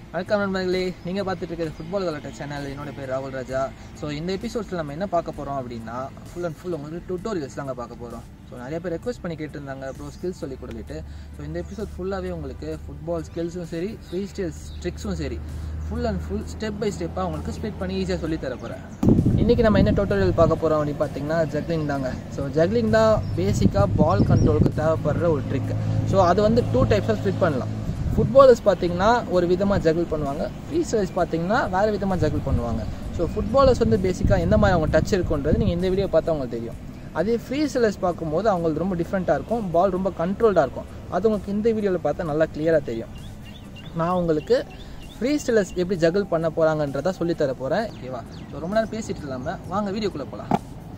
வணக்கம் நண்பர்களே நீங்கள் பார்த்துட்டு இருக்கிறது ஃபுட்பால் கலட்ட சேனல் என்னோட பேர் ராகுல் ராஜா ஸோ இந்த எபிசோட்ஸில் நம்ம என்ன பார்க்க போகிறோம் அப்படின்னா ஃபுல் அண்ட் ஃபுல் உங்களுக்கு டுட்டோரியல்ஸ் தாங்க பார்க்க போகிறோம் ஸோ நிறைய பேர் ரெக்வஸ்ட் பண்ணி கேட்டிருந்தாங்க ப்ரோ ஸ்கில்ஸ் சொல்லி கொடுத்துட்டு ஸோ இந்த எபிசோட் ஃபுல்லாகவே உங்களுக்கு ஃபுட்பால் ஸ்கில்ஸும் சரி ஃப்ரீ ஸ்டைல் ட்ரிக்ஸும் சரி full and full step by ஸ்டெப்பாக உங்களுக்கு ஸ்ப்ளிட் பண்ணி ஈஸியாக சொல்லி தர போகிறேன் இன்றைக்கி நம்ம என்ன டுட்டோரியல் பார்க்க போகிறோம் அப்படின்னு பார்த்தீங்கன்னா ஜக்லிங் தாங்க ஸோ ஜக்லிங் தான் பேசிக்காக பால் கண்ட்ரோலுக்கு தேவைப்படுற ஒரு ட்ரிக் ஸோ அது வந்து டூ டைப்ஸாக ஸ்ப்ளிட் பண்ணலாம் ஃபுட்பாலர்ஸ் பார்த்தீங்கன்னா ஒரு விதமாக ஜகிள் பண்ணுவாங்க ஃப்ரீ ஸ்டைல்ஸ் பார்த்தீங்கன்னா வேறு விதமாக ஜகிள் பண்ணுவாங்க ஸோ ஃபுட்பாலர்ஸ் வந்து பேசிக்காக எந்த மாதிரி அவங்க டச் இருக்குன்றது நீங்கள் இந்த வீடியோ பார்த்தா உங்களுக்கு தெரியும் அதே ஃப்ரீ ஸ்டைலர்ஸ் பார்க்கும்போது அவங்களுக்கு ரொம்ப டிஃப்ரெண்ட்டாக இருக்கும் பால் ரொம்ப கண்ட்ரோல்டாக இருக்கும் அது உங்களுக்கு இந்த வீடியோவில் பார்த்தா நல்லா கிளியராக தெரியும் நான் உங்களுக்கு ஃப்ரீ ஸ்டைலர்ஸ் எப்படி ஜகிள் பண்ண போகிறாங்கன்றதை சொல்லித்தர போகிறேன் ஓகேவா ஸோ ரொம்ப நேரம் பேசிட்டு இல்லாமல் வாங்க வீடியோக்குள்ளே போகலாம்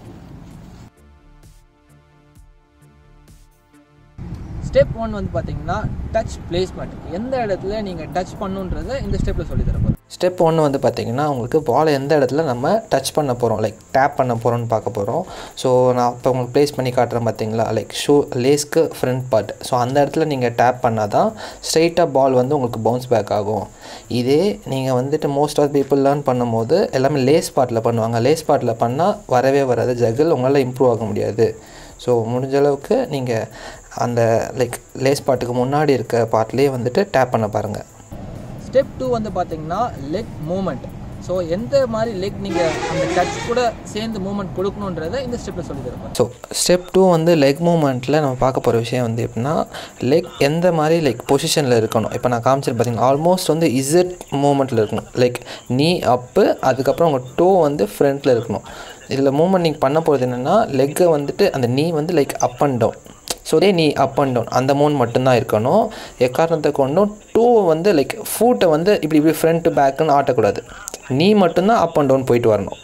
ஸ்டெப் ஒன் வந்து பார்த்தீங்கன்னா டச் பிளேஸ்மெண்ட் எந்த இடத்துல நீங்கள் டச் பண்ணுன்றதை இந்த ஸ்டெப்பில் சொல்லி தர போகிறோம் ஸ்டெப் ஒன்று வந்து பார்த்திங்கன்னா உங்களுக்கு பாலை எந்த இடத்துல நம்ம டச் பண்ண போகிறோம் லைக் டேப் பண்ண போகிறோம்னு பார்க்க போகிறோம் ஸோ நான் இப்போ உங்களுக்கு ப்ளேஸ் பண்ணி காட்டுறேன் பார்த்தீங்களா லைக் ஷூ லேஸ்க்கு ஃப்ரண்ட் பார்ட் ஸோ அந்த இடத்துல நீங்கள் டேப் பண்ணால் தான் ஸ்ட்ரைட்டாக பால் வந்து உங்களுக்கு பவுன்ஸ் பேக் ஆகும் இதே நீங்கள் வந்துட்டு மோஸ்ட் ஆஃப் பீப்புள் லேர்ன் பண்ணும்போது எல்லாமே லேஸ் பார்ட்டில் பண்ணுவாங்க லேஸ் பார்ட்டில் பண்ணால் வரவே வராது ஜகிள் உங்களால் இம்ப்ரூவ் ஆக முடியாது ஸோ முடிஞ்ச அளவுக்கு நீங்கள் அந்த லைக் லேஸ் பாட்டுக்கு முன்னாடி இருக்க பார்ட்லேயே வந்துட்டு டேப் பண்ண பாருங்கள் ஸ்டெப் டூ வந்து பார்த்தீங்கன்னா லெக் மூமெண்ட் ஸோ எந்த மாதிரி லெக் நீங்கள் அந்த டச் கூட சேர்ந்து மூமெண்ட் கொடுக்கணுன்றதை இந்த ஸ்டெப்பில் சொல்லி தருவேன் ஸோ ஸ்டெப் டூ வந்து லெக் மூமெண்ட்டில் நம்ம பார்க்க போகிற விஷயம் வந்து எப்படின்னா லெக் எந்த மாதிரி லைக் பொசிஷனில் இருக்கணும் இப்போ நான் காமிச்சிட்டு பார்த்தீங்கன்னா ஆல்மோஸ்ட் வந்து இசட் மூமெண்ட்டில் இருக்கணும் லைக் நீ அப்பு அதுக்கப்புறம் உங்கள் டோ வந்து ஃப்ரண்ட்டில் இருக்கணும் இதில் மூமெண்ட் நீங்கள் பண்ண போகிறது என்னென்னா லெக்கை வந்துட்டு அந்த நீ வந்து like up and down so அதே நீ அப் அண்ட் டவுன் அந்த மூன் மட்டும்தான் இருக்கணும் எக்காரணத்தை கொண்டும் டூ வந்து லைக் ஃபூட்டை வந்து இப்படி இப்படி ஃப்ரண்ட் பேக்குன்னு ஆட்டக்கூடாது நீ மட்டும்தான் அப் அண்ட் டவுன் போயிட்டு வரணும்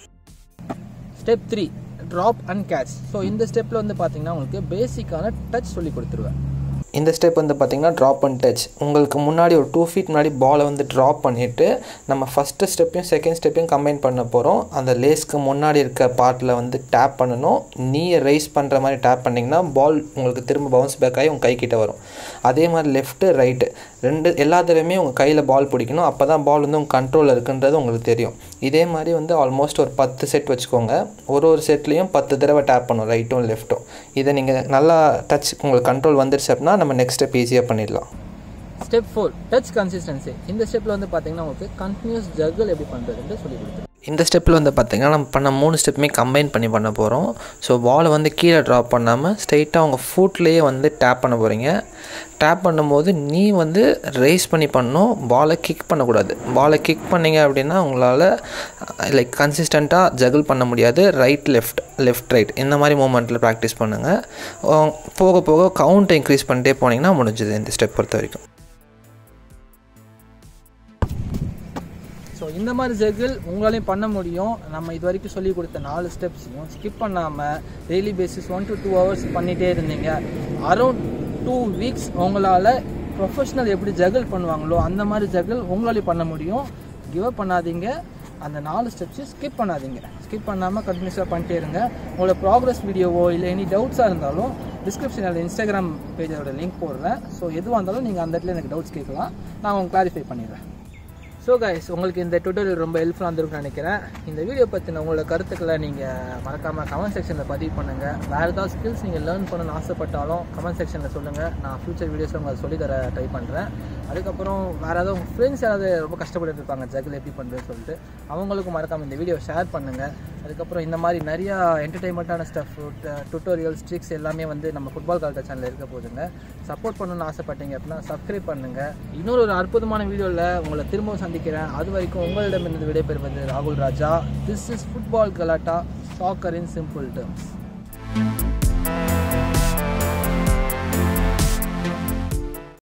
step three drop and catch so இந்த ஸ்டெப்பில் வந்து பார்த்தீங்கன்னா உங்களுக்கு பேசிக்கான டச் சொல்லி கொடுத்துருவேன் இந்த ஸ்டெப் வந்து பார்த்திங்கன்னா ட்ராப் அண்ட் டச் உங்களுக்கு முன்னாடி ஒரு டூ ஃபீட் முன்னாடி பாலை வந்து ட்ராப் பண்ணிவிட்டு நம்ம ஃபஸ்ட்டு ஸ்டெப்பையும் செகண்ட் ஸ்டெப்பையும் கம்பைன் பண்ண போகிறோம் அந்த லேஸ்க்கு முன்னாடி இருக்க பார்ட்டில் வந்து டேப் பண்ணணும் நீயை ரைஸ் பண்ணுற மாதிரி டேப் பண்ணிங்கன்னா பால் உங்களுக்கு திரும்ப பவுன்ஸ் பேக் ஆகி உங்கள் கைக்கிட்ட வரும் அதே மாதிரி லெஃப்ட்டு ரைட்டு ரெண்டு எல்லா தடவையுமே உங்கள் கையில் பால் பிடிக்கணும் அப்போ தான் பால் வந்து உங்கள் கண்ட்ரோலில் இருக்குன்றது உங்களுக்கு தெரியும் இதே மாதிரி வந்து ஆல்மோஸ்ட் ஒரு பத்து செட் வச்சுக்கோங்க ஒரு ஒரு செட்லேயும் பத்து தடவை டேப் பண்ணும் ரைட்டும் லெஃப்ட்டும் இதை நீங்கள் நல்லா டச் உங்களுக்கு கண்ட்ரோல் வந்துருச்சு அப்படின்னா நம்ம நெக்ஸ்ட் ஸ்டெப் ஈஸியாக பண்ணிடலாம் ஸ்டெப் ஃபோர் டச் கன்சிஸ்டன்சி இந்த ஸ்டெப்பில் வந்து பார்த்தீங்கன்னா உங்களுக்கு கண்டினியூஸ் ஜகிள் எப்படி பண்ணுறதுன்னு சொல்லி கொடுத்துருவேன் இந்த ஸ்டெப்பில் வந்து பார்த்திங்கன்னா நம்ம பண்ண மூணு ஸ்டெப்புமே கம்பைன் பண்ணி பண்ண போகிறோம் ஸோ பாலை வந்து கீழே ட்ராப் பண்ணாமல் ஸ்ட்ரைட்டாக உங்கள் ஃபுட்லேயே வந்து டேப் பண்ண போகிறீங்க டேப் பண்ணும்போது நீ வந்து ரைஸ் பண்ணி பண்ணணும் பாலை கிக் பண்ணக்கூடாது பாலை கிக் பண்ணீங்க அப்படின்னா உங்களால் லைக் கன்சிஸ்டண்ட்டாக ஜகிள் பண்ண முடியாது ரைட் லெஃப்ட் லெஃப்ட் ரைட் இந்த மாதிரி மூமெண்ட்டில் ப்ராக்டிஸ் பண்ணுங்கள் போக போக கவுண்ட்டை இன்க்ரீஸ் பண்ணிட்டே போனீங்கன்னா முடிஞ்சுது இந்த ஸ்டெப் பொறுத்த வரைக்கும் ஸோ இந்த மாதிரி ஜெகிள் உங்களாலையும் பண்ண முடியும் நம்ம இது வரைக்கும் சொல்லி கொடுத்த நாலு ஸ்டெப்ஸையும் ஸ்கிப் பண்ணாமல் daily basis one to two hours பண்ணிகிட்டே இருந்தீங்க அரௌண்ட் டூ வீக்ஸ் உங்களால் ப்ரொஃபஷ்னல் எப்படி ஜகிள் பண்ணுவாங்களோ அந்த மாதிரி ஜகிள் உங்களாலையும் பண்ண முடியும் கிவ் அப் பண்ணாதீங்க அந்த நாலு ஸ்டெப்ஸையும் ஸ்கிப் பண்ணாதீங்க ஸ்கிப் பண்ணாமல் கண்டினியூஸாக பண்ணிட்டே இருங்க உங்களோட ப்ராக்ரஸ் வீடியோவோ இல்லை எனி டவுட்ஸாக இருந்தாலும் டிஸ்கிரிப்ஷனில் இன்ஸ்டாகிராம் பேஜோட லிங்க் போடுறேன் ஸோ எதுவாக இருந்தாலும் நீங்கள் அந்த இடத்துல எனக்கு டவுட்ஸ் கேட்கலாம் நான் உங்களுக்கு கிளாரிஃபை பண்ணிடுறேன் ஸோ கைஸ் உங்களுக்கு இந்த டுட்டோரியல் ரொம்ப ஹெல்ப்ஃபுல்லாக இருந்திருக்கும்னு நினைக்கிறேன் இந்த வீடியோ பற்றின உங்களோட கருத்துக்களை நீங்கள் மறக்காமல் கமெண்ட் செக்ஷனில் பதிவு பண்ணுங்கள் வேறு ஏதாவது ஸ்கில்ஸ் நீங்கள் லேர்ன் பண்ணணும்னு ஆசைப்பட்டாலும் கமெண்ட் செக்ஷனில் சொல்லுங்கள் நான் ஃப்யூச்சர் வீடியோஸில் உங்களுக்கு சொல்லி தர ட்ரை பண்ணுறேன் அதுக்கப்புறம் வேறு ஏதாவது உங்கள் ஃப்ரெண்ட்ஸ் யாராவது ரொம்ப கஷ்டப்பட்டு இருப்பாங்க ஜகில் எப்படி பண்ணுறதுன்னு சொல்லிட்டு அவங்களுக்கும் மறக்காமல் இந்த வீடியோ ஷேர் பண்ணுங்கள் அதுக்கப்புறம் இந்த மாதிரி நிறையா என்டர்டைன்மெண்ட்டான ஸ்டஃப் டுட்டோரியல்ஸ் ட்ரிக்ஸ் எல்லாமே வந்து நம்ம ஃபுட்பால் கல்ச்சர் சேனலில் இருக்க போதுங்க சப்போர்ட் பண்ணணும்னு ஆசைப்பட்டீங்க அப்படின்னா சப்ஸ்கிரைப் பண்ணுங்கள் இன்னொரு ஒரு அற்புதமான வீடியோவில் உங்களை திரும்பவும் சந்திக்கிறேன் அது வரைக்கும் உங்களிடமிருந்து விடைபெறுவது ராகுல் ராஜா திஸ் இஸ் ஃபுட்பால் கலாட்டா சாக்கர் இன் சிம்பிள் டேர்ம்ஸ்